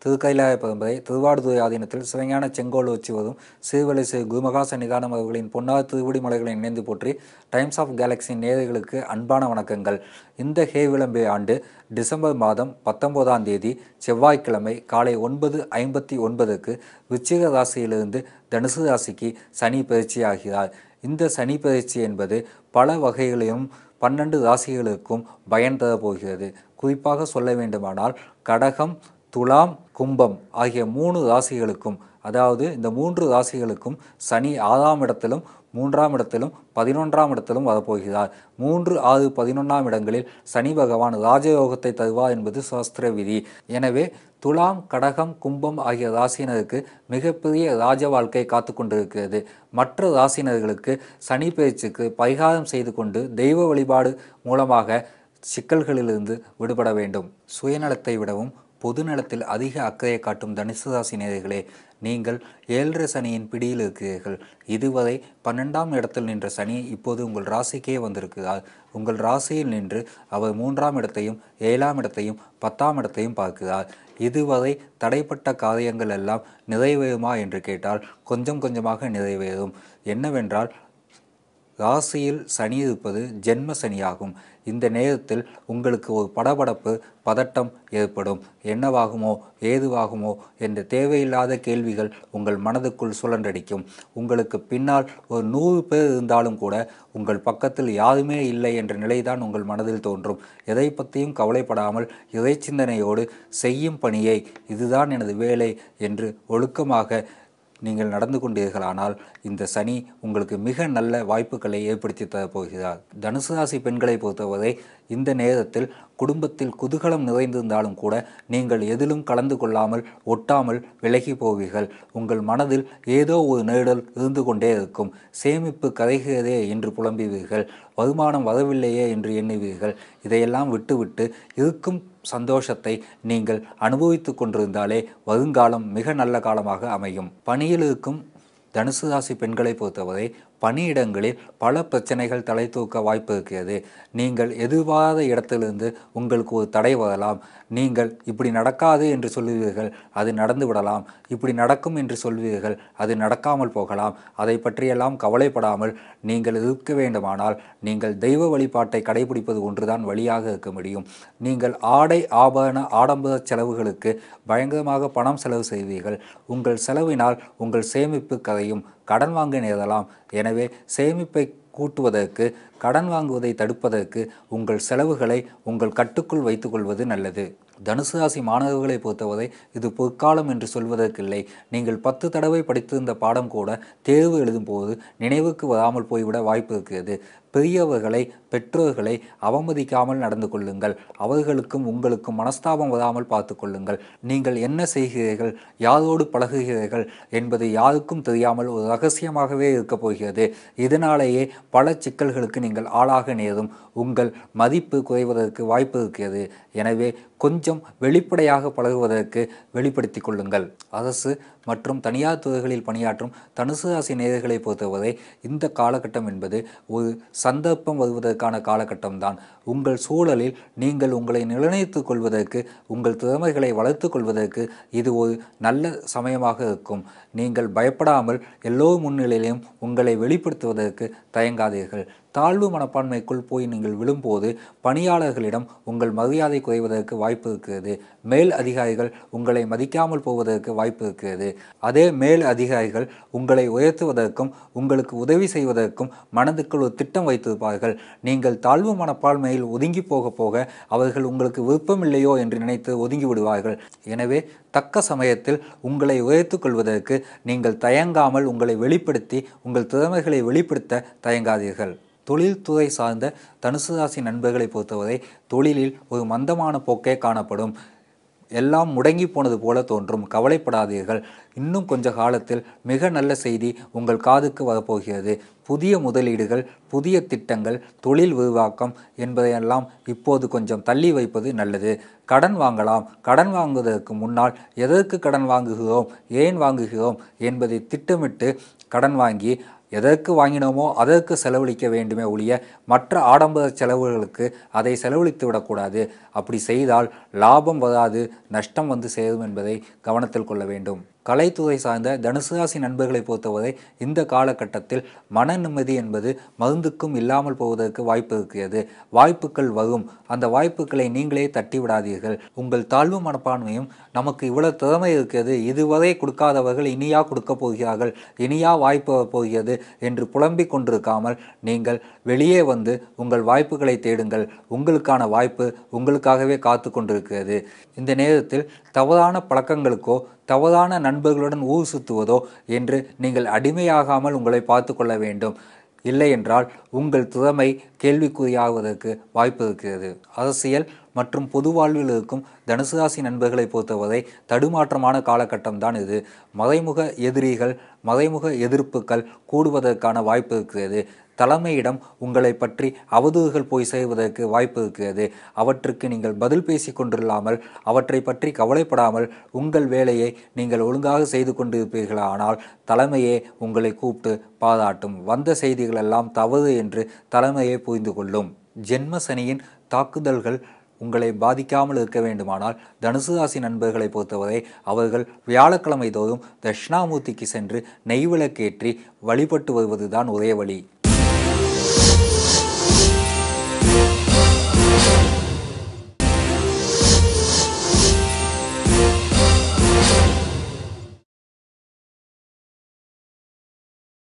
திருக்கைலாய பரம்பரை திருவாடுதுறை ஆதீனத்தில் சிவஞான செங்கோல் வச்சுவதும் சீர்வலை ஸ்ரீ குருமகா சன்னிதானம் அவர்களின் பொன்னார் திருவடி மலைகளை இணைந்து போற்றி டைம்ஸ் ஆஃப் கேலக்ஸி நேயர்களுக்கு அன்பான வணக்கங்கள் இந்த ஹே விளம்பே ஆண்டு டிசம்பர் மாதம் பத்தொன்பதாம் தேதி செவ்வாய்க்கிழமை காலை ஒன்பது ஐம்பத்தி ஒன்பதுக்கு விச்சிக ராசியிலிருந்து தனுசு ராசிக்கு சனி பயிற்சியாகிறார் இந்த சனி பயிற்சி என்பது பல வகைகளிலும் பன்னெண்டு ராசிகளுக்கும் பயன் தரப் போகிறது குறிப்பாக சொல்ல வேண்டுமானால் கடகம் துலாம் கும்பம் ஆகிய மூணு ராசிகளுக்கும் அதாவது இந்த மூன்று ராசிகளுக்கும் சனி ஆறாம் இடத்திலும் மூன்றாம் இடத்திலும் பதினொன்றாம் இடத்திலும் வரப்போகிறார் மூன்று ஆறு பதினொன்றாம் இடங்களில் சனி பகவான் ராஜயோகத்தை தருவார் என்பது சாஸ்திர விதி எனவே துலாம் கடகம் கும்பம் ஆகிய ராசியினருக்கு மிகப்பெரிய ராஜ வாழ்க்கை காத்து கொண்டிருக்கிறது மற்ற ராசியினர்களுக்கு சனி பயிற்சிக்கு பரிகாரம் செய்து கொண்டு தெய்வ வழிபாடு மூலமாக சிக்கல்களிலிருந்து விடுபட வேண்டும் சுயநலத்தை விடவும் பொதுநலத்தில் அதிக அக்கறையை காட்டும் தனுசு ராசி நேயர்களே நீங்கள் ஏழரை சனியின் பிடியில் இருக்கிறீர்கள் இதுவரை பன்னெண்டாம் இடத்தில் நின்ற சனி இப்போது உங்கள் ராசிக்கே வந்திருக்கிறார் உங்கள் ராசியில் நின்று அவர் மூன்றாம் இடத்தையும் ஏழாம் இடத்தையும் பத்தாம் இடத்தையும் பார்க்கிறார் இதுவரை தடைப்பட்ட காரியங்கள் எல்லாம் நிறைவேறுமா என்று கேட்டால் கொஞ்சம் கொஞ்சமாக நிறைவேறும் என்னவென்றால் ராசியில் சனி இருப்பது ஜென்ம சனியாகும் இந்த நேரத்தில் உங்களுக்கு ஒரு படபடப்பு பதட்டம் ஏற்படும் என்னவாகுமோ ஏதுவாகுமோ என்ற தேவையில்லாத கேள்விகள் உங்கள் மனதுக்குள் சுழன்றடிக்கும் உங்களுக்கு பின்னால் ஒரு நூறு பேர் இருந்தாலும் கூட உங்கள் பக்கத்தில் யாருமே இல்லை என்ற நிலைதான் உங்கள் மனதில் தோன்றும் எதை பற்றியும் கவலைப்படாமல் இறை சிந்தனையோடு செய்யும் பணியை இதுதான் எனது வேலை என்று ஒழுக்கமாக நீங்கள் நடந்து கொண்டீர்களானால் இந்த சனி உங்களுக்கு மிக நல்ல வாய்ப்புகளை ஏற்படுத்தி தரப்போகிறார் தனுசு ராசி பெண்களை பொறுத்தவரை இந்த நேரத்தில் குடும்பத்தில் குதூகலம் நிறைந்திருந்தாலும் கூட நீங்கள் எதிலும் கலந்து கொள்ளாமல் ஒட்டாமல் விலகி போவீர்கள் உங்கள் மனதில் ஏதோ ஒரு நேடல் இருந்து கொண்டே இருக்கும் சேமிப்பு கரைகிறதே என்று புலம்புவீர்கள் வருமானம் வரவில்லையே என்று எண்ணுவீர்கள் இதையெல்லாம் விட்டுவிட்டு இருக்கும் சந்தோஷத்தை நீங்கள் அனுபவித்து கொண்டிருந்தாலே வருங்காலம் மிக நல்ல காலமாக அமையும் பணியில் இருக்கும் தனுசு ராசி பெண்களை பொறுத்தவரை பணியிடங்களில் பல பிரச்சனைகள் தலை தூக்க வாய்ப்பு இருக்கிறது நீங்கள் எதிர்பாராத இடத்திலிருந்து உங்களுக்கு ஒரு தடை வரலாம் நீங்கள் இப்படி நடக்காது என்று சொல்லுவீர்கள் அது நடந்து விடலாம் இப்படி நடக்கும் என்று சொல்வீர்கள் அது நடக்காமல் போகலாம் அதை பற்றியெல்லாம் கவலைப்படாமல் நீங்கள் இருக்க வேண்டுமானால் நீங்கள் தெய்வ வழிபாட்டை கடைபிடிப்பது ஒன்றுதான் வழியாக இருக்க முடியும் நீங்கள் ஆடை ஆபரண ஆடம்பர செலவுகளுக்கு பயங்கரமாக பணம் செலவு செய்வீர்கள் உங்கள் செலவினால் உங்கள் சேமிப்பு கதையும் கடன் வாங்க நேரலாம் எனவே சேமிப்பை கூட்டுவதற்கு கடன் வாங்குவதை தடுப்பதற்கு உங்கள் செலவுகளை உங்கள் கட்டுக்குள் வைத்துக்கொள்வது நல்லது தனுசு ராசி மாணவர்களை பொறுத்தவரை இது பொற்காலம் என்று சொல்வதற்கில்லை நீங்கள் பத்து தடவை படித்திருந்த பாடம் கூட தேர்வு எழுதும் போது நினைவுக்கு வராமல் போய்விட வாய்ப்பு இருக்கிறது பெரியவர்களை பெற்றோர்களை அவமதிக்காமல் நடந்து கொள்ளுங்கள் அவர்களுக்கும் உங்களுக்கும் மனஸ்தாபம் வராமல் பார்த்து கொள்ளுங்கள் நீங்கள் என்ன செய்கிறீர்கள் யாரோடு பழகுகிறீர்கள் என்பது யாருக்கும் தெரியாமல் ஒரு ரகசியமாகவே இருக்கப் போகிறது இதனாலேயே பல சிக்கல்களுக்கு நீங்கள் ஆளாக நேரும் உங்கள் மதிப்பு குறைவதற்கு வாய்ப்பு இருக்கிறது எனவே கொஞ்சம் வெளிப்படையாக பழகுவதற்கு வெளிப்படுத்தி கொள்ளுங்கள் அரசு மற்றும் தனியார் துறைகளில் பணியாற்றும் தனுசு ராசி நேயர்களை பொறுத்தவரை இந்த காலகட்டம் என்பது ஒரு சந்தர்ப்பம் வருவதற்கான காலகட்டம்தான் உங்கள் சூழலில் நீங்கள் உங்களை நிர்ணயித்துக் கொள்வதற்கு உங்கள் திறமைகளை வளர்த்து கொள்வதற்கு இது ஒரு நல்ல சமயமாக இருக்கும் நீங்கள் பயப்படாமல் எல்லோ முன்னிலையிலும் உங்களை வெளிப்படுத்துவதற்கு தயங்காதீர்கள் தாழ்வு மனப்பான்மைக்குள் போய் நீங்கள் விழும்போது பணியாளர்களிடம் உங்கள் மரியாதை குறைவதற்கு வாய்ப்பு இருக்கிறது மேல் அதிகாரிகள் உங்களை மதிக்காமல் போவதற்கு வாய்ப்பு இருக்கிறது அதே மேல் அதிகாரிகள் உங்களை உயர்த்துவதற்கும் உங்களுக்கு உதவி செய்வதற்கும் மனதுக்குள் ஒரு திட்டம் வைத்திருப்பார்கள் நீங்கள் தாழ்வு மனப்பான்மையில் ஒதுங்கி போக போக அவர்கள் உங்களுக்கு விருப்பமில்லையோ என்று நினைத்து ஒதுங்கி விடுவார்கள் எனவே தக்க சமயத்தில் உங்களை உயர்த்துக் கொள்வதற்கு நீங்கள் தயங்காமல் உங்களை வெளிப்படுத்தி உங்கள் திறமைகளை வெளிப்படுத்த தயங்காதீர்கள் தொழில்துறை சார்ந்த தனுசு ராசி நண்பர்களை பொறுத்தவரை தொழிலில் ஒரு மந்தமான போக்கே காணப்படும் எல்லாம் முடங்கி போனது போல தோன்றும் கவலைப்படாதீர்கள் இன்னும் கொஞ்ச காலத்தில் மிக நல்ல செய்தி உங்கள் காதுக்கு வரப்போகிறது புதிய முதலீடுகள் புதிய திட்டங்கள் தொழில் விரிவாக்கம் என்பதையெல்லாம் இப்போது கொஞ்சம் தள்ளி வைப்பது நல்லது கடன் வாங்கலாம் கடன் வாங்குவதற்கு முன்னால் எதற்கு கடன் வாங்குகிறோம் ஏன் வாங்குகிறோம் என்பதை திட்டமிட்டு கடன் வாங்கி எதற்கு வாங்கினோமோ அதற்கு செலவழிக்க வேண்டுமே ஒழிய மற்ற ஆடம்பர செலவுகளுக்கு அதை செலவழித்து விடக்கூடாது அப்படி செய்தால் லாபம் வராது நஷ்டம் வந்து சேரும் என்பதை கவனத்தில் கொள்ள வேண்டும் கலைத்துறை சார்ந்த தனுசு ராசி நண்பர்களை பொறுத்தவரை இந்த காலகட்டத்தில் மன நிம்மதி என்பது மருந்துக்கும் இல்லாமல் போவதற்கு வாய்ப்பு இருக்கிறது வாய்ப்புகள் வரும் அந்த வாய்ப்புகளை நீங்களே தட்டி விடாதீர்கள் உங்கள் தாழ்வு மனப்பான்மையும் நமக்கு இவ்வளவு திறமை இருக்கிறது இதுவரை கொடுக்காதவர்கள் இனியா கொடுக்க போகிறார்கள் இனியா வாய்ப்பு போகிறது என்று புலம்பிக் கொண்டிருக்காமல் நீங்கள் வெளியே வந்து உங்கள் வாய்ப்புகளை தேடுங்கள் உங்களுக்கான வாய்ப்பு உங்களுக்காகவே காத்து கொண்டிருக்கிறது இந்த நேரத்தில் தவறான பழக்கங்களுக்கோ தவறான நண்பர்களுடன் ஊர் சுத்துவதோ என்று நீங்கள் அடிமையாகாமல் உங்களை பார்த்து கொள்ள வேண்டும் இல்லை என்றால் உங்கள் திறமை கேள்விக்குறியாவதற்கு வாய்ப்பு இருக்கிறது அரசியல் மற்றும் பொது வாழ்வில் இருக்கும் தனுசு ராசி நண்பர்களை பொறுத்தவரை தடுமாற்றமான காலகட்டம் தான் இது மறைமுக எதிரிகள் மறைமுக எதிர்ப்புகள் கூடுவதற்கான வாய்ப்பு இருக்கிறது தலைமையிடம் உங்களை பற்றி அவதூறுகள் போய் சேர்வதற்கு வாய்ப்பு இருக்கிறது அவற்றுக்கு நீங்கள் பதில் பேசி கொண்டிருளாமல் அவற்றை பற்றி கவலைப்படாமல் உங்கள் வேலையை நீங்கள் ஒழுங்காக செய்து கொண்டிருப்பீர்களானால் தலைமையே உங்களை கூப்பிட்டு பாராட்டும் வந்த செய்திகள் எல்லாம் தவறு என்று தலைமையே புரிந்து கொள்ளும் ஜென்ம சனியின் தாக்குதல்கள் உங்களை பாதிக்காமல் இருக்க வேண்டுமானால் தனுசு ராசி நண்பர்களை பொறுத்தவரை அவர்கள் வியாழக்கிழமை தோறும் தட்சிணாமூர்த்திக்கு சென்று நெய் விளக்கேற்றி வழிபட்டு வருவதுதான் ஒரே வழி